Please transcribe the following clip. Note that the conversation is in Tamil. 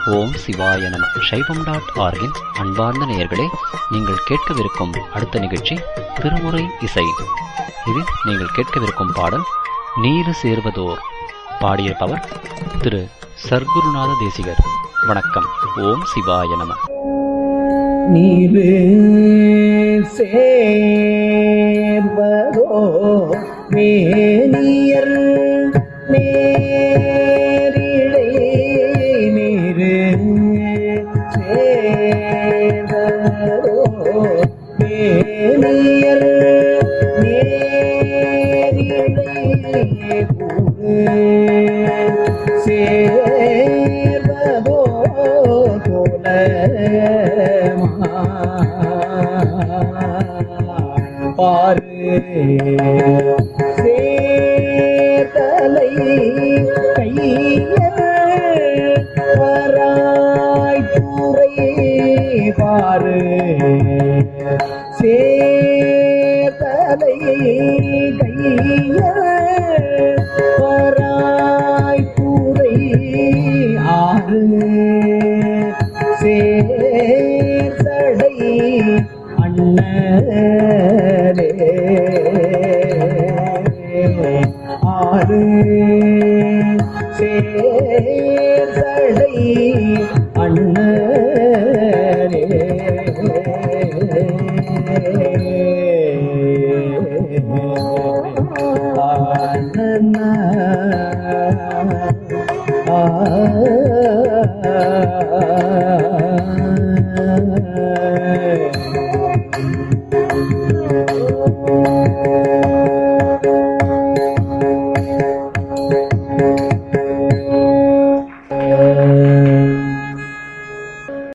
ஓம் சிவாய நம சைவம் டாட் ஆர்கின் அன்பார்ந்த நேயர்களே நீங்கள் கேட்கவிருக்கும் அடுத்த நிகழ்ச்சி திருமுறை இசை இதில் நீங்கள் கேட்கவிருக்கும் பாடல் நீரு சேர்வதோர் பாடியிருப்பவர் திரு சர்க்குருநாத தேசிகர் வணக்கம் ஓம் சிவாய நம நீரு சேர்வதோ மேனியர் நேரிடை நீரு சேர்வதோ மேனியர் நேரிடை கூறு சேர்வதோ தோல பாரு சேதலை கையர் வராய் துறை பாரு சேதலை கையர் வராய் துறை ஆறு சேர்தடை அண்ணரே ஆறு சேர்தடை அண்ணரே ஆ